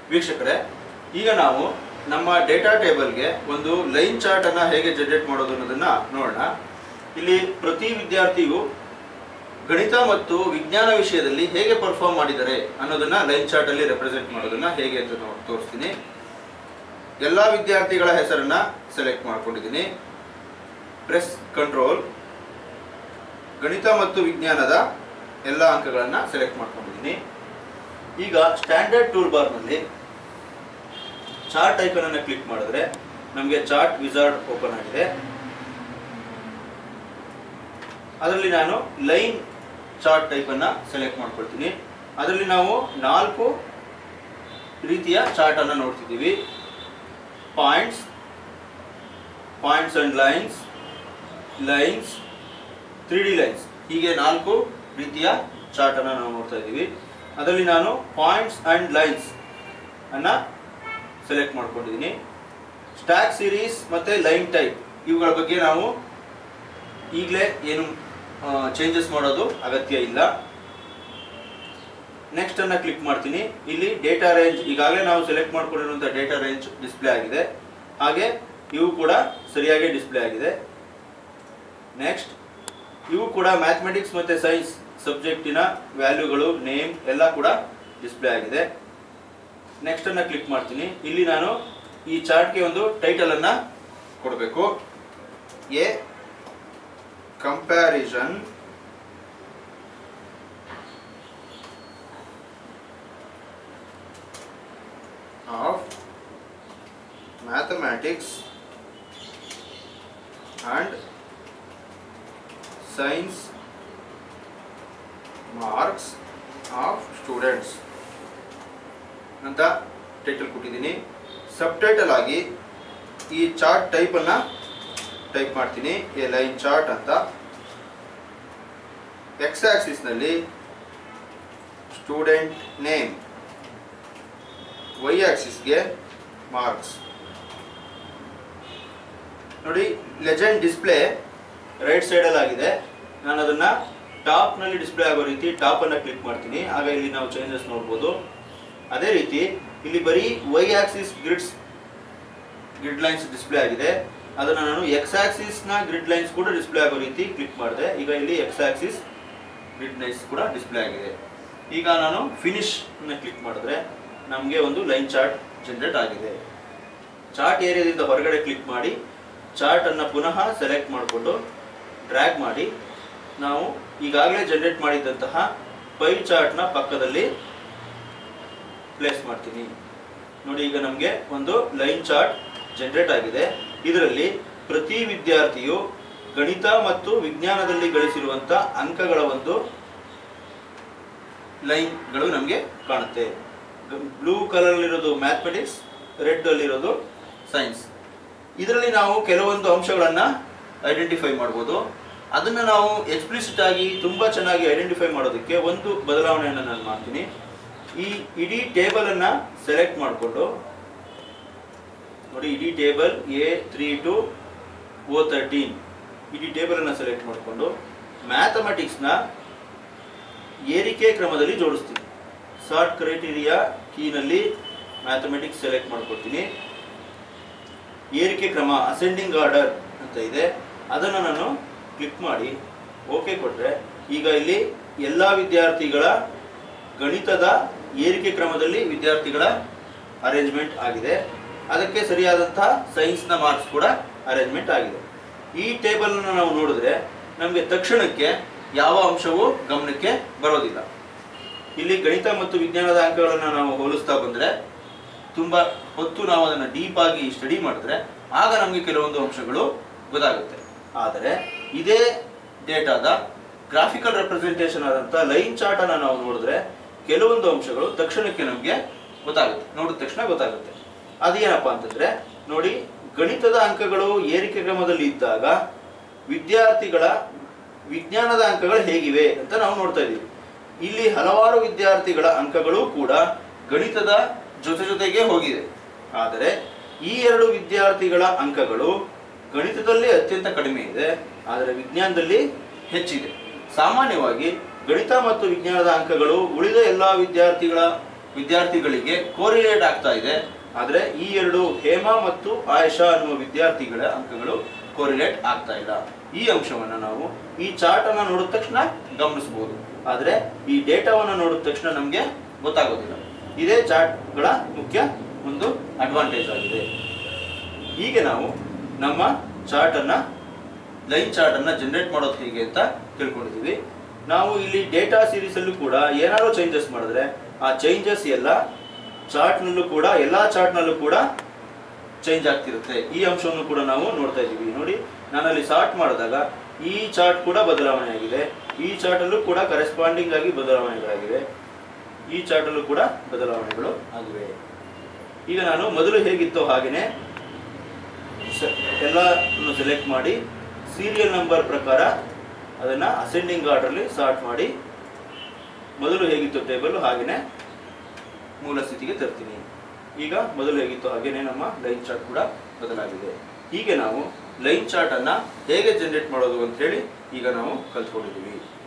ವೀಕ್ಷಕರೇ ಈಗ ನಾವು ನಮ್ಮ ಡೇಟಾ ಟೇಬಲ್ಗೆ ಒಂದು ಲೈನ್ ಚಾರ್ಟ್ ಅನ್ನ ಹೇಗೆ ಜನರೇಟ್ ಮಾಡೋದು ಅನ್ನೋದನ್ನ ನೋಡೋಣ ಇಲ್ಲಿ ಪ್ರತಿ ವಿದ್ಯಾರ್ಥಿಯು ಗಣಿತ ಮತ್ತು ವಿಜ್ಞಾನ ವಿಷಯದಲ್ಲಿ ಹೇಗೆ ಪರ್ಫಾರ್ಮ್ ಮಾಡಿದ್ದಾರೆ ಅನ್ನೋದನ್ನ ಲೈನ್ ಚಾರ್ಟ್ ಅಲ್ಲಿ ರೆಪ್ರೆಸೆಂಟ್ ಮಾಡೋದನ್ನ ಹೇಗೆ ಅಂತ ನೋಡಿ ತೋರಿಸ್ತೀನಿ ಎಲ್ಲ ವಿದ್ಯಾರ್ಥಿಗಳ ಹೆಸರನ್ನ ಸೆಲೆಕ್ಟ್ ಮಾಡ್ಕೊಂಡಿದ್ದೀನಿ ಪ್ರೆಸ್ ಕಂಟ್ರೋಲ್ ಗಣಿತ ಮತ್ತು ವಿಜ್ಞಾನದ ಎಲ್ಲ ಅಂಕಗಳನ್ನ ಸೆಲೆಕ್ಟ್ ಮಾಡ್ಕೊಂಡಿದ್ದೀನಿ ಈಗ ಸ್ಟ್ಯಾಂಡರ್ಡ್ ಟೂಲ್ ಬಾರ್ನಲ್ಲಿ ಚಾರ್ಟ್ ಐಕನ್ ಅನ್ನು ಕ್ಲಿಕ್ ಮಾಡಿದ್ರೆ ನಮಗೆ ಚಾರ್ಟ್ ವಿಸಾರ್ಡ್ ಓಪನ್ ಆಗಿದೆ ಅದರಲ್ಲಿ ನಾನು ಲೈನ್ ಚಾರ್ಟ್ ಟೈಪ್ ಅನ್ನ ಸೆಲೆಕ್ಟ್ ಮಾಡ್ಕೊಳ್ತೀನಿ ಅದರಲ್ಲಿ ನಾವು ನಾಲ್ಕು ರೀತಿಯ ಚಾರ್ಟ್ ಅನ್ನ ನೋಡ್ತಿದ್ದೀವಿ points points and lines lines three D lines ಹೀಗೆ ನಾಲ್ಕು ರೀತಿಯ ಚಾರ್ಟ್ ಅನ್ನ ನಾವು ನೋಡ್ತಾ ಇದ್ದೀವಿ ಅದರಲ್ಲಿ ನಾನು ಪಾಯಿಂಟ್ಸ್ ಅಂಡ್ ಲೈನ್ಸ್ ಅನ್ನ ಸೆಲೆಕ್ಟ್ ಮಾಡ್ಕೊಂಡಿದ್ದೀನಿ ಸ್ಟ್ಯಾಕ್ ಸೀರೀಸ್ ಮತ್ತೆ ಲೈನ್ ಟೈಪ್ ಇವುಗಳ ಬಗ್ಗೆ ನಾವು ಈಗಲೇ ಏನು ಚೇಂಜಸ್ ಮಾಡೋದು ಅಗತ್ಯ ಇಲ್ಲ ನೆಕ್ಸ್ಟ್ ಅನ್ನ ಕ್ಲಿಕ್ ಮಾಡ್ತೀನಿ ಇಲ್ಲಿ ಡೇಟಾ ರೇಂಜ್ ಈಗಾಗಲೇ ನಾವು ಸೆಲೆಕ್ಟ್ ಮಾಡ್ಕೊಂಡಿರುವಂಥ ಡೇಟಾ ರೇಂಜ್ ಡಿಸ್ಪ್ಲೇ ಆಗಿದೆ ಹಾಗೆ ಇವು ಕೂಡ ಸರಿಯಾಗಿ ಡಿಸ್ಪ್ಲೇ ಆಗಿದೆ ನೆಕ್ಸ್ಟ್ ಇವು ಕೂಡ ಮ್ಯಾಥಮೆಟಿಕ್ಸ್ ಮತ್ತೆ ಸೈನ್ಸ್ ಸಬ್ಜೆಕ್ಟಿನ ವ್ಯಾಲ್ಯೂಗಳು ನೇಮ್ ಎಲ್ಲ ಕೂಡ ಡಿಸ್ಪ್ಲೇ ಆಗಿದೆ ನೆಕ್ಸ್ಟ್ ಅನ್ನ ಕ್ಲಿಕ್ ಮಾಡ್ತೀನಿ ಇಲ್ಲಿ ನಾನು ಈ ಚಾರ್ಟ್ಗೆ ಒಂದು ಟೈಟಲ್ ಅನ್ನ ಕೊಡಬೇಕು a comparison of mathematics and science marks of students ಅಂತ ಟೈಟಲ್ ಕೊಟ್ಟಿದ್ದೀನಿ ಸಬ್ ಟೈಟಲ್ ಆಗಿ ಈ ಚಾರ್ಟ್ ಟೈಪನ್ನು ಟೈಪ್ ಮಾಡ್ತೀನಿ ಎ ಲೈನ್ ಚಾರ್ಟ್ ಅಂತ ಎಕ್ಸ್ ಆಕ್ಸಿಸ್ನಲ್ಲಿ ಸ್ಟೂಡೆಂಟ್ ನೇಮ್ ವೈ ಆಕ್ಸಿಸ್ಗೆ ಮಾರ್ಕ್ಸ್ ನೋಡಿ ಲೆಜೆಂಡ್ ಡಿಸ್ಪ್ಲೇ ರೈಟ್ ಸೈಡಲ್ಲಿ ಆಗಿದೆ ನಾನು ಅದನ್ನ ಟಾಪ್ನಲ್ಲಿ ಡಿಸ್ಪ್ಲೇ ಆಗೋ ರೀತಿ ಟಾಪನ್ನು ಕ್ಲಿಕ್ ಮಾಡ್ತೀನಿ ಆಗ ಇಲ್ಲಿ ನಾವು ಚೇಂಜಸ್ ನೋಡ್ಬೋದು ಅದೇ ರೀತಿ ಇಲ್ಲಿ ಬರೀ Y axis grids grid lines display ಆಗಿದೆ ಅದನ್ನು ನಾನು ಎಕ್ಸ್ ಆಕ್ಸಿಸ್ನ ಗ್ರಿಡ್ ಲೈನ್ಸ್ ಕೂಡ ಡಿಸ್ಪ್ಲೇ ಆಗೋ ರೀತಿ ಕ್ಲಿಕ್ ಮಾಡಿದೆ ಈಗ ಇಲ್ಲಿ ಎಕ್ಸ್ ಆಕ್ಸಿಸ್ ಗ್ರಿಡ್ ಲೈನ್ಸ್ ಕೂಡ ಡಿಸ್ಪ್ಲೇ ಆಗಿದೆ ಈಗ ನಾನು ಫಿನಿಶ್ ಕ್ಲಿಕ್ ಮಾಡಿದ್ರೆ ನಮಗೆ ಒಂದು ಲೈನ್ ಚಾರ್ಟ್ ಜನರೇಟ್ ಆಗಿದೆ ಚಾರ್ಟ್ ಏರಿಯಾದಿಂದ ಹೊರಗಡೆ ಕ್ಲಿಕ್ ಮಾಡಿ ಚಾರ್ಟ್ ಅನ್ನು ಪುನಃ ಸೆಲೆಕ್ಟ್ ಮಾಡಿಕೊಂಡು ಡ್ರ್ಯಾಗ್ ಮಾಡಿ ನಾವು ಈಗಾಗಲೇ ಜನರೇಟ್ ಮಾಡಿದ್ದಂತಹ ಪೈ ಚಾರ್ಟ್ನ ಪಕ್ಕದಲ್ಲಿ ಪ್ಲೇಸ್ ಮಾಡ್ತೀನಿ ನೋಡಿ ಈಗ ನಮಗೆ ಒಂದು ಲೈನ್ ಚಾರ್ಟ್ ಜನರೇಟ್ ಆಗಿದೆ ಇದರಲ್ಲಿ ಪ್ರತಿ ವಿದ್ಯಾರ್ಥಿಯು ಗಣಿತ ಮತ್ತು ವಿಜ್ಞಾನದಲ್ಲಿ ಗಳಿಸಿರುವಂಥ ಅಂಕಗಳ ಒಂದು ಲೈನ್ಗಳು ನಮಗೆ ಕಾಣುತ್ತೆ ಬ್ಲೂ ಕಲರ್ಲಿರೋದು ಮ್ಯಾಥಮೆಟಿಕ್ಸ್ ರೆಡ್ ಅಲ್ಲಿರೋದು ಸೈನ್ಸ್ ಇದರಲ್ಲಿ ನಾವು ಕೆಲವೊಂದು ಅಂಶಗಳನ್ನು ಐಡೆಂಟಿಫೈ ಮಾಡ್ಬೋದು ಅದನ್ನು ನಾವು ಎಕ್ಸ್ಪ್ಲಿಸಿಟ್ ಆಗಿ ತುಂಬ ಚೆನ್ನಾಗಿ ಐಡೆಂಟಿಫೈ ಮಾಡೋದಕ್ಕೆ ಒಂದು ಬದಲಾವಣೆಯನ್ನು ನಾನು ಮಾಡ್ತೀನಿ ಈ ಇಡೀ ಟೇಬಲನ್ನು ಸೆಲೆಕ್ಟ್ ಮಾಡಿಕೊಂಡು ನೋಡಿ ಇಡೀ table A three to O thirteen ಇಡೀ ಟೇಬಲನ್ನು ಸೆಲೆಕ್ಟ್ ಮಾಡಿಕೊಂಡು ಮ್ಯಾಥಮೆಟಿಕ್ಸ್ನ ಏರಿಕೆ ಕ್ರಮದಲ್ಲಿ ಜೋಡಿಸ್ತೀನಿ ಸಾರ್ಟ್ ಕ್ರೈಟೀರಿಯಾ ಕೀನಲ್ಲಿ ಮ್ಯಾಥಮೆಟಿಕ್ಸ್ ಸೆಲೆಕ್ಟ್ ಮಾಡ್ಕೊಳ್ತೀನಿ ಏರಿಕೆ ಕ್ರಮ ಅಸೆಂಡಿಂಗ್ ಆರ್ಡರ್ ಅಂತ ಇದೆ ಅದನ್ನು ನಾನು ಕ್ಲಿಕ್ ಮಾಡಿ ಓಕೆ ಕೊಟ್ಟರೆ ಈಗ ಇಲ್ಲಿ ಎಲ್ಲ ವಿದ್ಯಾರ್ಥಿಗಳ ಗಣಿತದ ಏರಿಕೆ ಕ್ರಮದಲ್ಲಿ ವಿದ್ಯಾರ್ಥಿಗಳ ಅರೇಂಜ್ಮೆಂಟ್ ಆಗಿದೆ ಅದಕ್ಕೆ ಸರಿಯಾದಂತಹ ಸೈನ್ಸ್ನ ಮಾರ್ಕ್ಸ್ ಕೂಡ ಅರೇಂಜ್ಮೆಂಟ್ ಆಗಿದೆ ಈ ಟೇಬಲನ್ನು ನಾವು ನೋಡಿದ್ರೆ ನಮಗೆ ತಕ್ಷಣಕ್ಕೆ ಯಾವ ಅಂಶವೂ ಗಮನಕ್ಕೆ ಬರೋದಿಲ್ಲ ಇಲ್ಲಿ ಗಣಿತ ಮತ್ತು ವಿಜ್ಞಾನದ ಅಂಕಗಳನ್ನು ನಾವು ಹೋಲಿಸ್ತಾ ಬಂದರೆ ತುಂಬ ಹೊತ್ತು ನಾವು ಅದನ್ನು ಡೀಪ್ ಆಗಿ ಸ್ಟಡಿ ಮಾಡಿದ್ರೆ ಆಗ ನಮಗೆ ಕೆಲವೊಂದು ಅಂಶಗಳು ಗೊತ್ತಾಗುತ್ತೆ ಆದರೆ ಇದೇ ಡೇಟಾದ ಗ್ರಾಫಿಕಲ್ ರೆಪ್ರೆಸೆಂಟೇಷನ್ ಆದಂಥ ಲೈನ್ ಚಾರ್ಟ್ ಅನ್ನು ನಾವು ನೋಡಿದ್ರೆ ಕೆಲವೊಂದು ಅಂಶಗಳು ತಕ್ಷಣಕ್ಕೆ ನಮಗೆ ಗೊತ್ತಾಗುತ್ತೆ ನೋಡಿದ ತಕ್ಷಣ ಗೊತ್ತಾಗುತ್ತೆ ಅದೇನಪ್ಪ ಅಂತಂದ್ರೆ ನೋಡಿ ಗಣಿತದ ಅಂಕಗಳು ಏರಿಕೆ ಕ್ರಮದಲ್ಲಿ ಇದ್ದಾಗ ವಿದ್ಯಾರ್ಥಿಗಳ ವಿಜ್ಞಾನದ ಅಂಕಗಳು ಹೇಗಿವೆ ಅಂತ ನಾವು ನೋಡ್ತಾ ಇದ್ದೀವಿ ಇಲ್ಲಿ ಹಲವಾರು ವಿದ್ಯಾರ್ಥಿಗಳ ಅಂಕಗಳು ಕೂಡ ಗಣಿತದ ಜೊತೆ ಜೊತೆಗೆ ಹೋಗಿದೆ ಆದರೆ ಈ ಎರಡು ವಿದ್ಯಾರ್ಥಿಗಳ ಅಂಕಗಳು ಗಣಿತದಲ್ಲಿ ಅತ್ಯಂತ ಕಡಿಮೆ ಇದೆ ಆದರೆ ವಿಜ್ಞಾನದಲ್ಲಿ ಹೆಚ್ಚಿದೆ ಸಾಮಾನ್ಯವಾಗಿ ಗಣಿತ ಮತ್ತು ವಿಜ್ಞಾನದ ಅಂಕಗಳು ಉಳಿದ ಎಲ್ಲ ವಿದ್ಯಾರ್ಥಿಗಳ ವಿದ್ಯಾರ್ಥಿಗಳಿಗೆ ಕೋರಿಲೇಟ್ ಆಗ್ತಾ ಇದೆ ಆದರೆ ಈ ಎರಡು ಹೇಮಾ ಮತ್ತು ಆಯಶಾ ಅನ್ನುವ ವಿದ್ಯಾರ್ಥಿಗಳ ಅಂಕಗಳು ಕೋರಿಲೇಟ್ ಆಗ್ತಾ ಇಲ್ಲ ಈ ಅಂಶವನ್ನ ನಾವು ಈ ಚಾರ್ಟ್ ಅನ್ನ ನೋಡಿದ ತಕ್ಷಣ ಗಮನಿಸಬಹುದು ಆದ್ರೆ ಈ ಡೇಟಾವನ್ನ ನೋಡಿದ ತಕ್ಷಣ ನಮಗೆ ಗೊತ್ತಾಗೋದಿಲ್ಲ ಇದೇ ಚಾರ್ಟ್ಗಳ ಮುಖ್ಯ ಒಂದು ಅಡ್ವಾಂಟೇಜ್ ಆಗಿದೆ ಹೀಗೆ ನಾವು ನಮ್ಮ ಚಾರ್ಟ್ ಅನ್ನ ಲೈನ್ ಚಾರ್ಟ್ ಅನ್ನ ಜನರೇಟ್ ಮಾಡೋದು ಹೇಗೆ ಅಂತ ತಿಳ್ಕೊಂಡಿದ್ದೀವಿ ನಾವು ಇಲ್ಲಿ ಡೇಟಾ ಸೀರೀಸ್ ಅಲ್ಲೂ ಕೂಡ ಏನಾದ್ರು ಚೇಂಜಸ್ ಮಾಡಿದ್ರೆ ಆ ಚೇಂಜಸ್ ಎಲ್ಲ ಚಾರ್ಟ್ ನಲ್ಲೂ ಕೂಡ ಎಲ್ಲಾ ಚಾರ್ಟ್ ನಲ್ಲೂ ಕೂಡ ಚೇಂಜ್ ಆಗ್ತಿರುತ್ತೆ ಈ ಅಂಶವನ್ನು ಕೂಡ ನಾವು ನೋಡ್ತಾ ಇದ್ದೀವಿ ನೋಡಿ ನಾನಲ್ಲಿ ಸಾರ್ಟ್ ಮಾಡಿದಾಗ ಈ ಚಾರ್ಟ್ ಕೂಡ ಬದಲಾವಣೆ ಆಗಿದೆ ಈ ಚಾರ್ಟ್ ಅಲ್ಲೂ ಕೂಡ ಕರೆಸ್ಪಾಂಡಿಂಗ್ ಆಗಿ ಬದಲಾವಣೆಗಳಾಗಿವೆ ಈ ಚಾರ್ಟ್ ಅಲ್ಲೂ ಕೂಡ ಬದಲಾವಣೆಗಳು ಆಗಿವೆ ಈಗ ನಾನು ಮೊದಲು ಹೇಗಿತ್ತೋ ಹಾಗೇನೆ ಸ- ಎಲ್ಲವನ್ನು ಸೆಲೆಕ್ಟ್ ಮಾಡಿ ಸೀರಿಯಲ್ ನಂಬರ್ ಪ್ರಕಾರ ಅದನ್ನ ಅಸೆಂಡಿಂಗ್ ಆರ್ಡರ್ಲಿ ಸಾರ್ಟ್ ಮಾಡಿ ಮೊದಲು ಹೇಗಿತ್ತು ಟೇಬಲ್ ಹಾಗೇನೆ ಮೂಲ ಸ್ಥಿತಿಗೆ ತರ್ತೀನಿ ಈಗ ಮೊದಲು ಹೇಗಿತ್ತು ಹಾಗೇನೆ ನಮ್ಮ ಲೈನ್ ಚಾರ್ಟ್ ಕೂಡ ಬದಲಾಗಿದೆ ಹೀಗೆ ನಾವು ಲೈನ್ ಚಾರ್ಟ್ ಅನ್ನ ಹೇಗೆ ಜನರೇಟ್ ಮಾಡೋದು ಅಂತ ಹೇಳಿ ಈಗ ನಾವು ಕಲ್ತ್ಕೊಂಡಿದ್ದೀವಿ